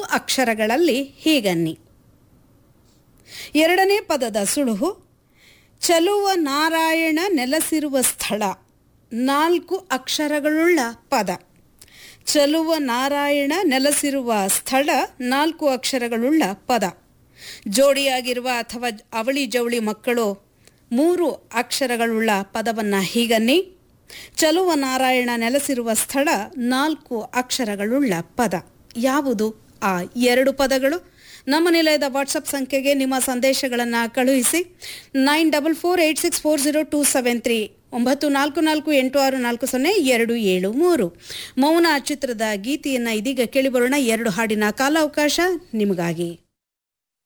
ಅಕ್ಷರಗಳಲ್ಲಿ ಹೀಗನ್ನಿ ಎರಡನೇ ಪದದ ಸುಳುಹು ಚಲುವ ನಾರಾಯಣ ನೆಲೆಸಿರುವ ಸ್ಥಳ ನಾಲ್ಕು ಅಕ್ಷರಗಳುಳ್ಳ ಪದ ಚಲುವ ನಾರಾಯಣ ನೆಲೆಸಿರುವ ಸ್ಥಳ ನಾಲ್ಕು ಅಕ್ಷರಗಳುಳ್ಳ ಪದ ಜೋಡಿಯಾಗಿರುವ ಅಥವಾ ಅವಳಿ ಜವಳಿ ಮಕ್ಕಳು ಮೂರು ಅಕ್ಷರಗಳುಳ್ಳ ಪದವನ್ನು ಹೀಗನ್ನಿ ಚಲುವ ನಾರಾಯಣ ನೆಲೆಸಿರುವ ಸ್ಥಳ ನಾಲ್ಕು ಅಕ್ಷರಗಳುಳ್ಳ ಪದ ಯಾವುದು ಆ ಎರಡು ಪದಗಳು ನಮ್ಮ ನಿಲಯದ ವಾಟ್ಸಪ್ ಸಂಖ್ಯೆಗೆ ನಿಮ್ಮ ಸಂದೇಶಗಳನ್ನು ಕಳುಹಿಸಿ nine double four eight six four zero two seven three ಒಂಬತ್ತು ನಾಲ್ಕು ನಾಲ್ಕು ಎಂಟು ಆರು ನಾಲ್ಕು ಸೊನ್ನೆ ಎರಡು ಏಳು ಮೂರು ಮೌನ ಚಿತ್ರದ ಗೀತೆಯನ್ನು ಇದೀಗ ಕೇಳಿಬರೋಣ ಎರಡು ಹಾಡಿನ ಕಾಲಾವಕಾಶ ನಿಮಗಾಗಿ